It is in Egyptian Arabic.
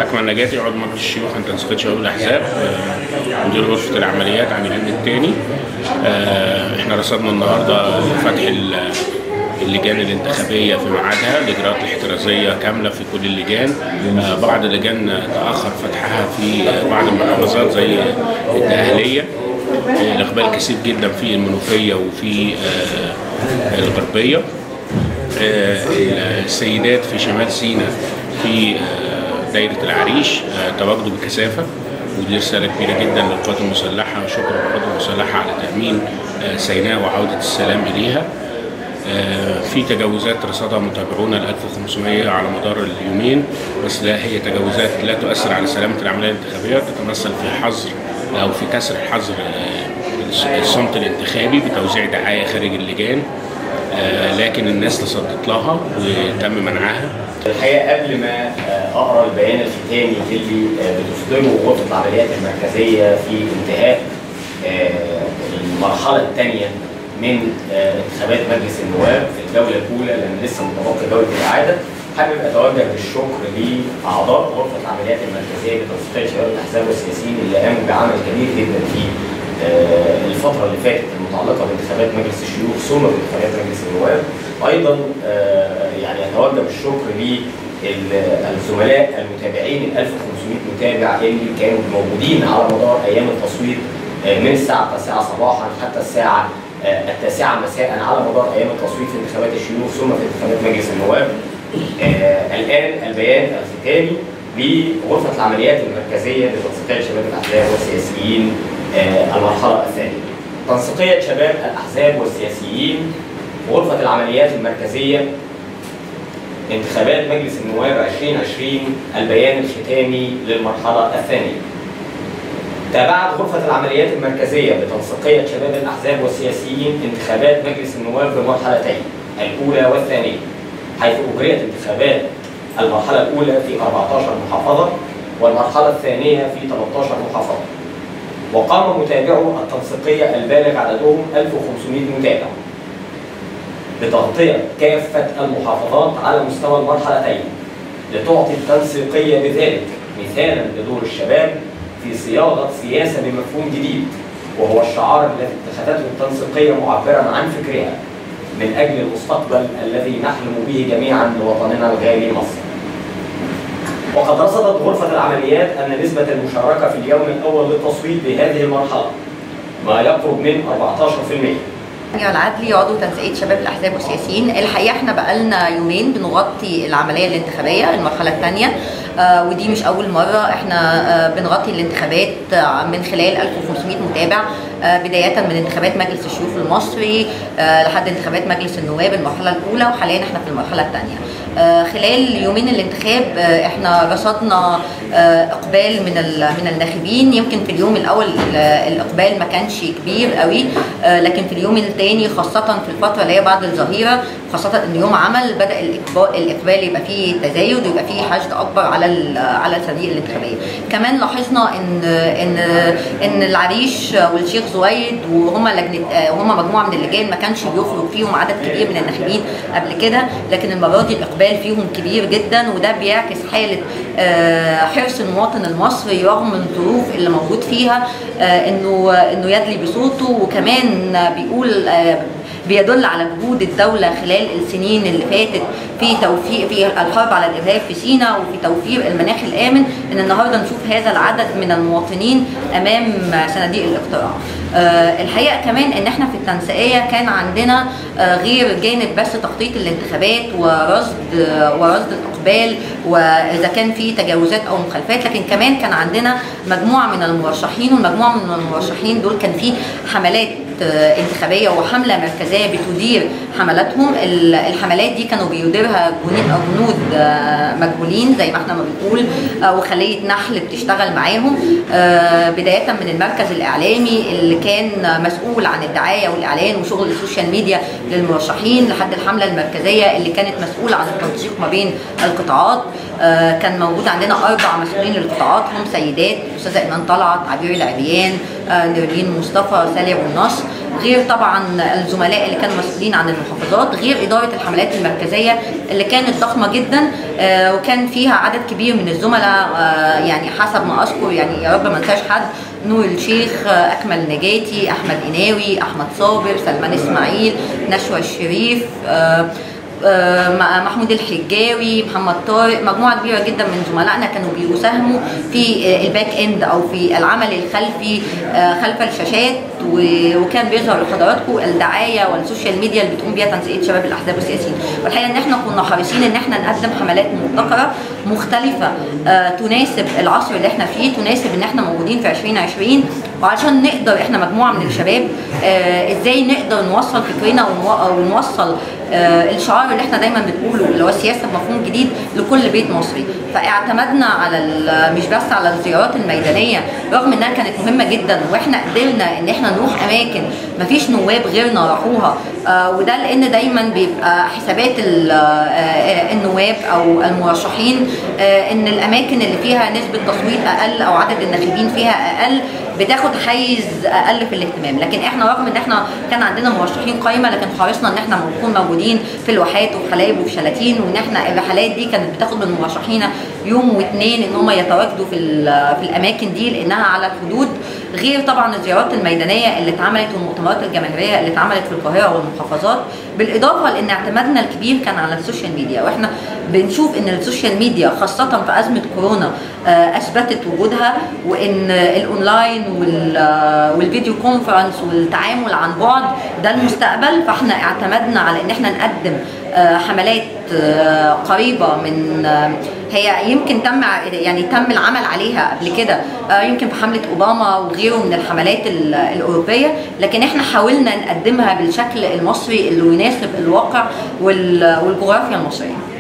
اكمل نجاتي عضو مجلس الشيوخ عن تنسيقيه شباب الاحزاب آه، مدير غرفه العمليات عن اليوم الثاني احنا رصدنا النهارده فتح ال- اللجان الانتخابيه في ميعادها الاجراءات الاحترازيه كامله في كل اللجان آه، بعض اللجان تاخر فتحها في بعض المحافظات زي الدقهليه آه، الاقبال كثير جدا في المنوفيه وفي آه، الغربيه آه، السيدات في شمال سيناء في آه، دايرة العريش آه، تواجدوا بكثافة ودي رسالة كبيرة جدا للقوات المسلحة وشكر القوات المسلحة على تأمين آه، سيناء وعودة السلام إليها آه، في تجاوزات رصدها متابعونا ال 1500 على مدار اليومين بس لا هي تجاوزات لا تؤثر على سلامة العملية الانتخابية تتمثل في حظر أو في كسر حظر آه، الصمت الانتخابي بتوزيع دعاية خارج اللجان آه، لكن الناس تصدت لها وتم منعها الحقيقه قبل ما آه، اقرا البيان الختامي اللي آه، بتصدره غرفه العمليات المركزيه في انتهاء آه، المرحله الثانيه من آه، انتخابات مجلس النواب في الجوله الاولى لان لسه متبقي جوله الاعاده حابب اتوجه بالشكر لاعضاء غرفه العمليات المركزيه لتنسيقيه شباب الاحزاب والسياسيين اللي قاموا بعمل كبير جدا في آه، الفتره اللي فاتت المتعلقه بانتخابات مجلس الشيوخ ثم بانتخابات مجلس النواب ايضا آه، يعني اتوجه بالشكر للزملاء المتابعين ال 1500 متابع اللي كانوا موجودين على مدار ايام التصويت آه، من الساعه 9 صباحا حتى الساعه آه، التاسعه مساء على مدار ايام التصويت في انتخابات الشيوخ ثم في انتخابات مجلس النواب. آه، الان البيان الختامي لغرفه العمليات المركزيه لتنسيقيه شباب الاحزاب والسياسيين آه، المرحله الثانيه. تنسيقيه شباب الاحزاب والسياسيين غرفه العمليات المركزيه انتخابات مجلس النواب 2020 البيان الختامي للمرحله الثانيه. تابعت غرفة العمليات المركزية بتنسيقية شباب الأحزاب والسياسيين انتخابات مجلس النواب بمرحلتين الأولى والثانية حيث أجريت انتخابات المرحلة الأولى في 14 محافظة والمرحلة الثانية في 13 محافظة وقام متابعو التنسيقية البالغ عددهم 1500 متابع لتغطية كافة المحافظات على مستوى المرحلتين لتعطي التنسيقية بذلك مثالا لدور الشباب في صياغة سياسة بمفهوم جديد وهو الشعار الذي اتخذته التنسيقية معبرا عن فكرها من أجل المستقبل الذي نحلم به جميعا لوطننا الغالي مصر. وقد رصدت غرفة العمليات أن نسبة المشاركة في اليوم الأول للتصويت بهذه المرحلة ما يقرب من 14%. رانيا العدلي عضو تنسيقيه شباب الاحزاب والسياسيين الحقيقه احنا بقالنا يومين بنغطي العمليه الانتخابيه المرحله الثانيه آه ودي مش اول مره احنا آه بنغطي الانتخابات آه من خلال 1500 متابع آه بدايه من انتخابات مجلس الشيوخ المصري آه لحد انتخابات مجلس النواب المرحله الاولى وحاليا احنا في المرحله الثانيه آه خلال يومين الانتخاب آه احنا رصدنا آه اقبال من ال- من الناخبين يمكن في اليوم الاول آه، الاقبال ما كانش كبير قوي آه لكن في اليوم الثاني خاصه في الفتره اللي هي بعد الظهيره خاصه ان يوم عمل بدا الإقبال- الاقبال يبقى فيه تزايد ويبقى فيه حشد اكبر على ال- على الصناديق الانتخابيه كمان لاحظنا ان ان ان العريش والشيخ زويد وهم لجنه آه، وهم مجموعه من اللجان ما كانش بيخرج فيهم عدد كبير من الناخبين قبل كده لكن المره دي الاقبال فيهم كبير جدا وده بيعكس حاله آه، حرص المواطن المصري رغم الظروف اللي موجود فيها آه، انه انه يدلي بصوته وكمان بيقول آه، بيدل على جهود الدولة خلال السنين اللي فاتت في توفير في الحرب على الإرهاب في سيناء وفي توفير المناخ الآمن إن النهاردة نشوف هذا العدد من المواطنين أمام صناديق الاقتراع. آه، الحقيقة كمان إن إحنا في التنسيقية كان عندنا آه، غير جانب بس تخطيط الانتخابات ورصد آه، ورصد الإقبال وإذا كان في تجاوزات أو مخالفات لكن كمان كان عندنا مجموعة من المرشحين والمجموعة من المرشحين دول كان في حملات آه، انتخابيه وحمله مركزيه بتدير حملاتهم ال- الحملات دي كانوا بيديرها جنود او جنود آه، مجهولين زي ما احنا ما بنقول آه، وخليه نحل بتشتغل معاهم آه، بدايه من المركز الاعلامي اللي كان مسؤول عن الدعايه والاعلان وشغل السوشيال ميديا للمرشحين لحد الحمله المركزيه اللي كانت مسؤوله عن التنسيق ما بين القطاعات آه، كان موجود عندنا اربع مسؤولين للقطاعات هم سيدات استاذه ايمان طلعت عبير العبيان آه، نرلين مصطفى سالي والنصر غير طبعا الزملاء اللي كانوا مسؤولين عن المحافظات غير اداره الحملات المركزيه اللي كانت ضخمه جدا آه، وكان فيها عدد كبير من الزملاء آه، يعني حسب ما اذكر يعني يا رب ما انساش حد نور الشيخ آه، اكمل نجاتي احمد قناوي احمد صابر سلمان اسماعيل نشوى الشريف آه، آه، م- محمود الحجاوي محمد طارق مجموعه كبيره جدا من زملائنا كانوا بيساهموا في آه، الباك اند او في العمل الخلفي آه، خلف الشاشات و- وكان بيظهر لحضراتكم الدعايه والسوشيال ميديا اللي بتقوم بيها تنسيق شباب الاحزاب والسياسيين والحقيقه ان احنا كنا حريصين ان احنا نقدم حملات مبتكره مختلفه آه، تناسب العصر اللي احنا فيه تناسب ان احنا موجودين في 2020 وعشان نقدر احنا مجموعه من الشباب آه، ازاي نقدر نوصل فكرنا ونو- ونوصل آه، الشعار اللي احنا دايما بنقوله اللي هو السياسه بمفهوم جديد لكل بيت مصري فاعتمدنا على ال- مش بس على الزيارات الميدانيه رغم انها كانت مهمه جدا واحنا قدرنا ان احنا نروح اماكن مفيش نواب غيرنا راحوها آه، وده لان دايما بيبقى حسابات ال- آه، النواب او المرشحين آه، ان الاماكن اللي فيها نسبه تصويت اقل او عدد الناخبين فيها اقل بتاخد حيز اقل في الاهتمام لكن احنا رغم ان احنا كان عندنا مرشحين قايمه لكن حرصنا ان احنا نكون موجودين في الواحات وفي حلايب وفي شلاتين وان احنا الرحلات دي كانت بتاخد من مرشحينا يوم واثنين ان هم يتواجدوا في ال- في الاماكن دي لانها على الحدود غير طبعا الزيارات الميدانيه اللي اتعملت والمؤتمرات الجماهيريه اللي اتعملت في القاهره والمحافظات بالاضافه لان اعتمادنا الكبير كان على السوشيال ميديا واحنا بنشوف ان السوشيال ميديا خاصه في ازمه كورونا آه، اثبتت وجودها وان الاونلاين وال- آه، والفيديو كونفرنس والتعامل عن بعد ده المستقبل فاحنا اعتمدنا على ان احنا نقدم آه، حملات آه، قريبه من آه، هي يمكن تم ع- يعني تم العمل عليها قبل كده آه، يمكن في حمله اوباما وغيره من الحملات ال- الاوروبيه لكن احنا حاولنا نقدمها بالشكل المصري اللي يناسب الواقع وال- والجغرافيا المصريه